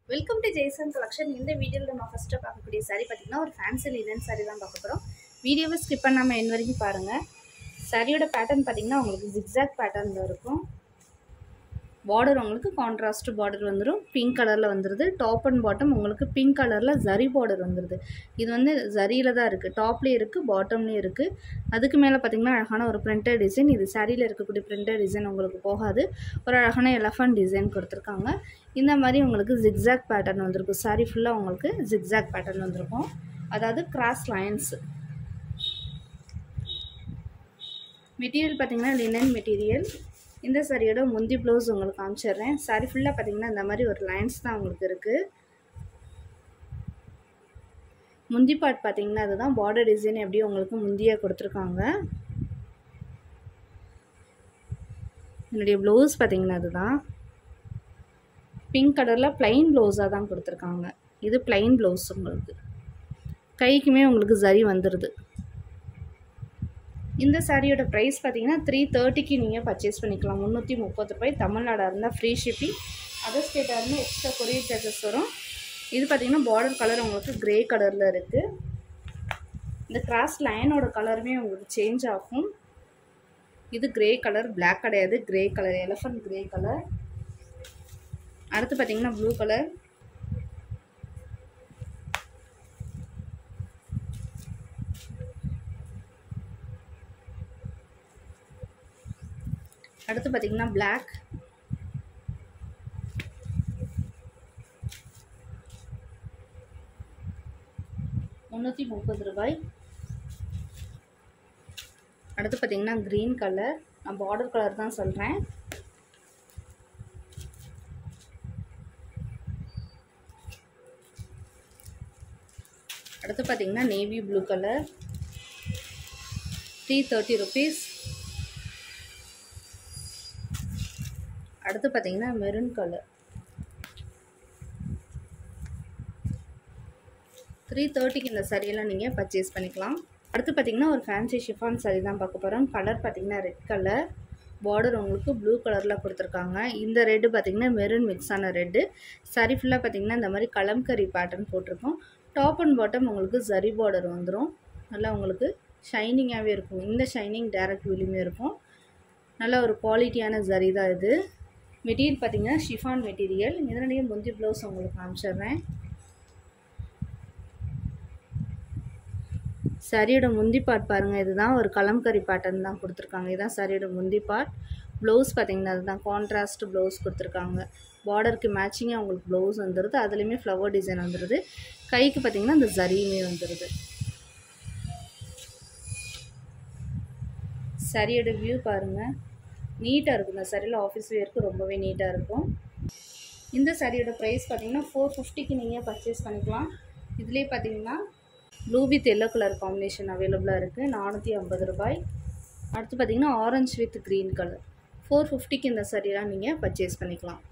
welcome to Jaison collection இந்த வீடியோவில் நம்ம ஃபஸ்ட்டு பார்க்கக்கூடிய saree பார்த்தீங்கன்னா ஒரு ஃபேன்சி லினன் saree தான் பார்க்க போகிறோம் வீடியோவை ஸ்கிப் பண்ணாமல் என் வரைக்கும் பாருங்கள் சாரியோட பேட்டர்ன் பார்த்தீங்கன்னா உங்களுக்கு ஜிக்ஸாக் பேட்டர்னில் இருக்கும் பார்டர் உங்களுக்கு கான்ட்ராஸ்ட் பார்டர் வந்துடும் பிங்க் கலரில் வந்துடுது டாப் அண்ட் பாட்டம் உங்களுக்கு பிங்க் கலரில் ஜரி பார்டர் வந்துடுது இது வந்து ஜரியில் தான் இருக்குது டாப்லேயும் இருக்குது பாட்டம்லேயும் இருக்குது அதுக்கு மேலே பார்த்தீங்கன்னா அழகான ஒரு பிரிண்டட் டிசைன் இது சாரியில் இருக்கக்கூடிய பிரிண்டட் டிசைன் உங்களுக்கு போகாது ஒரு அழகான எலஃபண்ட் டிசைன் கொடுத்துருக்காங்க இந்த மாதிரி உங்களுக்கு ஜிக்ஸாக் பேட்டர்ன் வந்திருக்கும் சாரி ஃபுல்லாக உங்களுக்கு ஜிக்ஸாக் பேட்டர்ன் வந்திருக்கும் அதாவது கிராஸ் லைன்ஸ் மெட்டீரியல் பார்த்தீங்கன்னா லினன் மெட்டீரியல் இந்த சாரியோட முந்தி ப்ளவுஸ் உங்களுக்கு காமிச்சிடுறேன் சாரி ஃபுல்லாக பார்த்தீங்கன்னா இந்த மாதிரி ஒரு லைன்ஸ் தான் உங்களுக்கு இருக்குது முந்தி பார்ட் பார்த்தீங்கன்னா அதுதான் பார்டர் டிசைன் எப்படி உங்களுக்கு முந்தியாக கொடுத்துருக்காங்க என்னுடைய ப்ளவுஸ் பார்த்தீங்கன்னா அதுதான் பிங்க் கலரில் ப்ளைன் ப்ளவுஸாக தான் கொடுத்துருக்காங்க இது ப்ளைன் ப்ளவுஸ் உங்களுக்கு கைக்குமே உங்களுக்கு சரி வந்துடுது இந்த சாரியோட ப்ரைஸ் பார்த்தீங்கன்னா த்ரீ தேர்ட்டிக்கு நீங்கள் பர்ச்சேஸ் பண்ணிக்கலாம் முந்நூற்றி முப்பது ரூபாய் தமிழ்நாடாக இருந்தால் ஃப்ரீ ஷிப்பிங் அதர் ஸ்டேட்டாக இருந்தால் எக்ஸ்ட்ரா கொரியர் சார்ஜஸ் வரும் இது பார்த்தீங்கன்னா பார்டர் கலர் உங்களுக்கு க்ரே கலரில் இருக்குது இந்த கிராஸ் லைனோட கலருமே உங்களுக்கு சேஞ்ச் ஆகும் இது க்ரே கலர் பிளாக் கிடையாது grey colour elephant grey colour அடுத்து பார்த்தீங்கன்னா ப்ளூ கலர் அடுத்து பார்த்தீங்கன்னா பிளாக் முந்நூற்றி முப்பது ரூபாய் அடுத்து பார்த்தீங்கன்னா க்ரீன் கலர் நான் பார்டர் கலர் தான் சொல்கிறேன் அடுத்து பார்த்தீங்கன்னா navy blue colour three thirty rupees அடுத்து பார்த்தீங்கன்னா மெரூன் கலர் த்ரீ தேர்ட்டிக்கு இந்த சாரியெல்லாம் நீங்கள் பர்ச்சேஸ் பண்ணிக்கலாம் அடுத்து பார்த்தீங்கன்னா ஒரு ஃபேன்சி ஷிஃபான் சாரி தான் பார்க்க போகிறோம் கலர் பார்த்தீங்கன்னா ரெட் கலர் பார்டர் உங்களுக்கு ப்ளூ கலரில் கொடுத்துருக்காங்க இந்த ரெட்டு பார்த்தீங்கன்னா மெரூன் மிக்ஸ் ஆன ரெட்டு சாரி ஃபுல்லாக பார்த்தீங்கன்னா இந்த மாதிரி கலம்கரி பேட்டர்ன் போட்டிருக்கோம் டாப் அண்ட் பாட்டம் உங்களுக்கு ஜரி பார்டர் வந்துடும் நல்லா உங்களுக்கு ஷைனிங்காகவே இருக்கும் இந்த ஷைனிங் டேரக்ட் விலியுமே இருக்கும் நல்ல ஒரு குவாலிட்டியான ஜரி தான் இது மெட்டீரியல் பார்த்தீங்கன்னா ஷிஃபான் மெட்டீரியல் இதனுடைய முந்தி ப்ளவுஸ் உங்களுக்கு காமிச்சிடுறேன் சரியோட முந்தி பார்ட் பாருங்கள் இதுதான் ஒரு கலம்கரி பேட்டர்ன் தான் கொடுத்துருக்காங்க இதுதான் சரியோட முந்தி பார்ட் ப்ளவுஸ் பார்த்தீங்கன்னா அதுதான் கான்ட்ராஸ்ட் ப்ளவுஸ் கொடுத்துருக்காங்க பார்டருக்கு மேட்சிங்காக உங்களுக்கு ப்ளவுஸ் வந்துடுது அதுலேயுமே ஃப்ளவர் டிசைன் வந்துடுது கைக்கு பார்த்தீங்கன்னா இந்த ஜரியுமே வந்துடுது சரியோட வியூ பாருங்கள் நீட்டாக இருக்கும் இந்த சரியில் ஆஃபீஸ் வேருக்கு ரொம்பவே நீட்டாக இருக்கும் இந்த சாரியோட ப்ரைஸ் பார்த்தீங்கன்னா ஃபோர் ஃபிஃப்டிக்கு நீங்கள் பர்ச்சேஸ் பண்ணிக்கலாம் இதுலேயே பார்த்தீங்கன்னா blue with yellow colour combination அவைலபிளாக இருக்குது நானூற்றி ஐம்பது ரூபாய் அடுத்து பார்த்தீங்கன்னா orange with green colour four ஃபிஃப்டிக்கு இந்த சாரியெலாம் நீங்கள் பர்ச்சேஸ் பண்ணிக்கலாம்